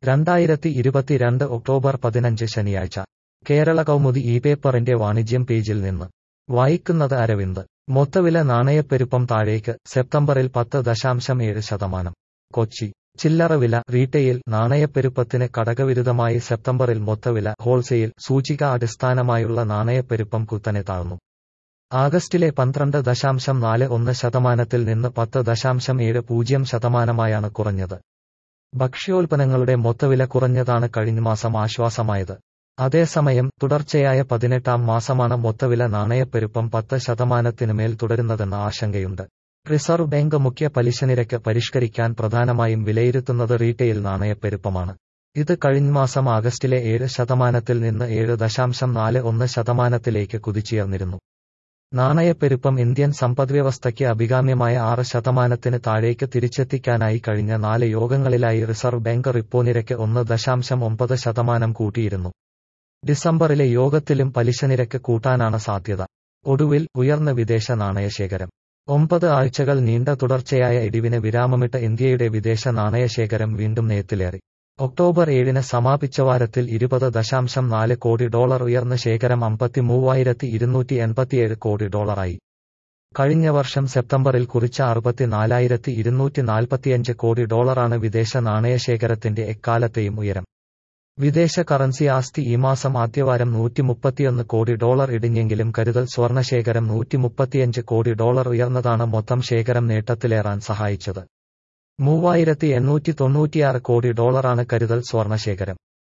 രണ്ടായിരത്തി ഇരുപത്തിരണ്ട് ഒക്ടോബർ പതിനഞ്ച് ശനിയാഴ്ച കേരള കൗമുദി ഈ പേപ്പറിന്റെ വാണിജ്യം പേജിൽ നിന്ന് വായിക്കുന്നത് അരവിന്ദ് മൊത്തവില നാണയപ്പെരുപ്പം താഴേക്ക് സെപ്റ്റംബറിൽ പത്ത് ദശാംശം ഏഴ് ശതമാനം കൊച്ചി ചില്ലറ വില റീറ്റെയിൽ നാണയപ്പെരുപ്പത്തിന് കടകവിരുദ്ധമായി സെപ്റ്റംബറിൽ മൊത്തവില ഹോൾസെയിൽ സൂചിക അടിസ്ഥാനമായുള്ള നാണയപ്പെരുപ്പം കുത്തനെ താഴ്ന്നു ആഗസ്റ്റിലെ പന്ത്രണ്ട് ദശാംശം നാല് ഒന്ന് ശതമാനത്തിൽ നിന്ന് പത്ത് ദശാംശം ഏഴ് പൂജ്യം ശതമാനമായാണ് കുറഞ്ഞത് ഭക്ഷ്യോൽപ്പന്നങ്ങളുടെ മൊത്തവില കുറഞ്ഞതാണ് കഴിഞ്ഞ മാസം ആശ്വാസമായത് അതേസമയം തുടർച്ചയായ പതിനെട്ടാം മാസമാണ് മൊത്തവില നാണയപ്പെരുപ്പം പത്ത് ശതമാനത്തിനുമേൽ തുടരുന്നതെന്ന ആശങ്കയുണ്ട് റിസർവ് ബാങ്ക് മുഖ്യ പലിശനിരക്ക് പരിഷ്കരിക്കാൻ പ്രധാനമായും വിലയിരുത്തുന്നത് റീറ്റെയിൽ നാണയപ്പെരുപ്പമാണ് ഇത് കഴിഞ്ഞ മാസം ആഗസ്റ്റിലെ ഏഴ് ശതമാനത്തിൽ നിന്ന് ഏഴ് ദശാംശം നാല് ഒന്ന് ശതമാനത്തിലേക്ക് കുതിച്ചുയർന്നിരുന്നു നാണയപ്പെരുപ്പം ഇന്ത്യൻ സമ്പദ്വ്യവസ്ഥയ്ക്ക് അഭികാമ്യമായ ആറ് ശതമാനത്തിന് താഴേക്ക് തിരിച്ചെത്തിക്കാനായി കഴിഞ്ഞ നാല് യോഗങ്ങളിലായി റിസർവ് ബാങ്ക് റിപ്പോ നിരക്ക് ഒന്ന് ദശാംശം ഒമ്പത് ശതമാനം കൂട്ടിയിരുന്നു ഡിസംബറിലെ യോഗത്തിലും പലിശനിരക്ക് കൂട്ടാനാണ് സാധ്യത ഒടുവിൽ ഉയർന്ന വിദേശ നാണയശേഖരം ഒമ്പത് ആഴ്ചകൾ നീണ്ട തുടർച്ചയായ ഇടിവിന് വിരാമമിട്ട ഇന്ത്യയുടെ വിദേശ നാണയശേഖരം വീണ്ടും നേത്തിലേറി ഒക്ടോബർ ഏഴിന് സമാപിച്ച വാരത്തിൽ ഇരുപത് ദശാംശം നാല് കോടി ഡോളർ ഉയർന്ന ശേഖരം അമ്പത്തി മൂവായിരത്തി ഇരുന്നൂറ്റി എൺപത്തിയേഴ് കോടി ഡോളറായി കഴിഞ്ഞ വർഷം സെപ്റ്റംബറിൽ കുറിച്ച അറുപത്തിനാലായിരത്തി ഇരുന്നൂറ്റി നാൽപ്പത്തിയഞ്ച് കോടി ഡോളറാണ് വിദേശ നാണയശേഖരത്തിന്റെ എക്കാലത്തെയും ഉയരം വിദേശ കറൻസി ആസ്തി ഈ മാസം ആദ്യവാരം നൂറ്റി മുപ്പത്തിയൊന്ന് കോടി ഡോളർ ഇടിഞ്ഞെങ്കിലും കരുതൽ സ്വർണശേഖരം നൂറ്റി മുപ്പത്തിയഞ്ച് കോടി ഡോളർ ഉയർന്നതാണ് മൊത്തം ശേഖരം നേട്ടത്തിലേറാൻ സഹായിച്ചത് മൂവായിരത്തി എണ്ണൂറ്റി തൊണ്ണൂറ്റിയാറ് കോടി ഡോളറാണ് കരുതൽ സ്വർണശേഖരം